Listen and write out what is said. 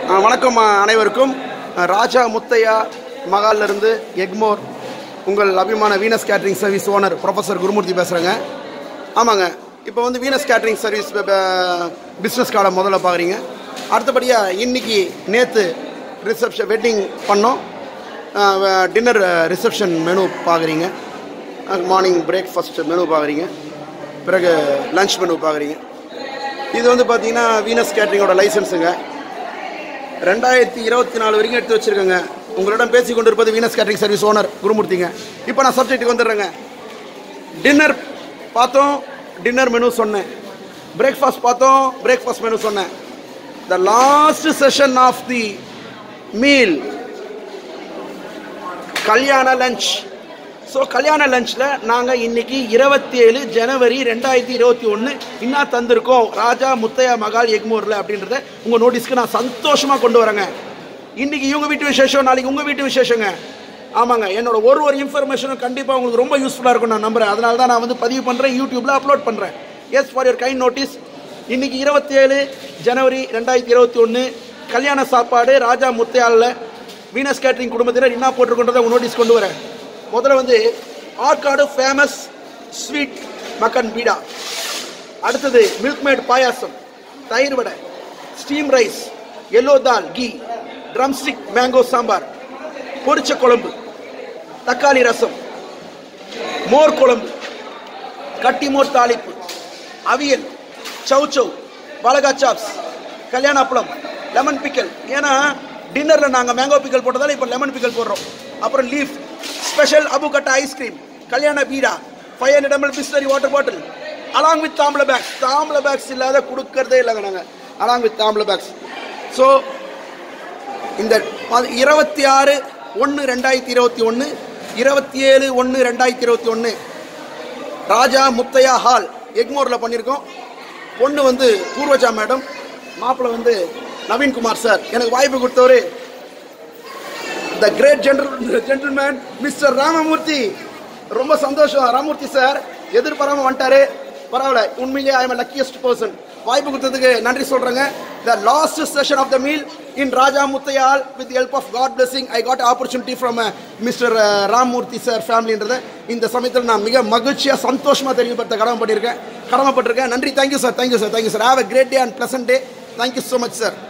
அஹ் வணக்கம் அஹ் அனைவருக்கும் அஹ் ராஜா முத்தையா மகாலிருந்து எக்மோர் உங்கள் அபிமான Venus catering service owner professor Gurumurthy பேசுகிறேங்க ஆமாங்க இப்போ வந்து வீனஸ் கேட்ரிங் சர்வீஸ் பிஸ்னஸ் கார்டை முதல்ல பார்க்குறீங்க அடுத்தபடியாக இன்னைக்கு நேற்று ரிசப்ஷன் வெட்டிங் பண்ணோம் டின்னர் ரிசப்ஷன் மெனு பார்க்குறீங்க மார்னிங் பிரேக்ஃபாஸ்ட் மெனு பார்க்குறீங்க பிறகு லஞ்ச் மெனு பார்க்குறீங்க இது வந்து பார்த்தீங்கன்னா வீனஸ் கேட்ரிங்கோட லைசன்ஸுங்க ரெண்டாயிரத்தி இருபத்தி நாலு வரைக்கும் எடுத்து வச்சிருக்கேங்க உங்களிடம் பேசி கொண்டிருப்பது வீனஸ் கேட்டரிங் சர்வீஸ் ஓனர் குருமூர்த்திங்க இப்போ நான் சப்ஜெக்ட்டுக்கு வந்துடுறேங்க டின்னர் பார்த்தோம் டின்னர் மெனு சொன்னேன் பிரேக்ஃபாஸ்ட் பார்த்தோம் பிரேக்ஃபாஸ்ட் மெனு சொன்னேன் the last session of the meal கல்யாண லஞ்ச் ஸோ கல்யாண லஞ்சில் நாங்கள் இன்னைக்கு இருபத்தி ஏழு ஜனவரி ரெண்டாயிரத்தி இருபத்தி ஒன்று இன்னா தந்திருக்கோம் ராஜா முத்தையா மகால் எக்மூரில் அப்படின்றத உங்கள் நோட்டீஸ்க்கு நான் சந்தோஷமாக கொண்டு வரேங்க இன்னைக்கு இவங்க வீட்டு விசேஷம் நாளைக்கு உங்கள் வீட்டு விசேஷங்க ஆமாங்க என்னோட ஒரு ஒரு இன்ஃபர்மேஷனும் கண்டிப்பாக உங்களுக்கு ரொம்ப யூஸ்ஃபுல்லாக இருக்கும் நான் நம்புறேன் அதனால தான் நான் வந்து பதிவு பண்ணுறேன் யூடியூப்பில் அப்லோட் பண்ணுறேன் yes for your kind notice இன்னைக்கு இருபத்தி ஏழு ஜனவரி ரெண்டாயிரத்தி இருபத்தி ஒன்று கல்யாண சாப்பாடு ராஜா முத்தையாலில் வீனஸ் கேட்டரிங் குடும்பத்தினர் என்ன போட்டிருக்கோன்றதை உங்க நோட்டீஸ் கொண்டு வரேன் முதல்ல வந்து ஆற்காடு ஃபேமஸ் ஸ்வீட் மக்கன் பீடா அடுத்தது milk Milkmaid payasam thayir vadai steam rice yellow dal ghee drumstick mango sambar poricha kuzhambu தக்காளி ரசம் மோர் குழம்பு கட்டி மோர் தாளிப்பு அவியல் சௌ சௌ பலகா சாப்ஸ் கல்யாண அப்பளம் லெமன் பிக்கல் ஏன்னா டின்னரில் நாங்கள் மேங்கோ பிக்கல் போட்டதால இப்போ லெமன் பிக்கல் போடுறோம் அப்புறம் லீஃப் ஸ்பெஷல் அபுகட்டா ஐஸ்கிரீம் கல்யாண beeda five hundred ML Bisleri water bottle along with thambula bags thambula bags இல்லாத கொடுக்கறதே இல்லைங்க நாங்கள் along with thambula bags so இந்த ப- இருபத்தி ஆறு ஒன்று ரெண்டாயிரத்தி இருபத்தி ஒன்று இருபத்தி ஏழு ஒன்று ரெண்டாயிரத்தி இருபத்தி ஒன்று ராஜா முத்தையா ஹால் எக்மோரில் பண்ணியிருக்கோம் பொண்ணு வந்து பூர்வஜா மேடம் மாப்பிள்ளை வந்து நவீன்குமார் சார் எனக்கு வாய்ப்பு கொடுத்தவர் the great gentle gentleman mister Ramamurthy ரொம்ப சந்தோஷம் ராமமூர்த்தி சார் எதிர்பாராம வந்துட்டாரு பரவாயில்ல உண்மையிலேயே ஐ எம் லக்கியஸ்ட் பர்சன் வாய்ப்பு கொடுத்ததுக்கு நன்றி சொல்றேங்க the last session of the meal in Raja முத்தையால் with help of God blessing I got opportunity from mister Ramamurthy sir ஃபேமிலின்றத இந்த சமயத்தில் நான் மிக மகிழ்ச்சியாக சந்தோஷமாக தெரியப்படுத்த கடமைப்பட்டிருக்கேன் கடமைப்பட்டிருக்கேன் நன்றி thank you sir thank you sir thank you sir have a great day and pleasant day thank you so much sir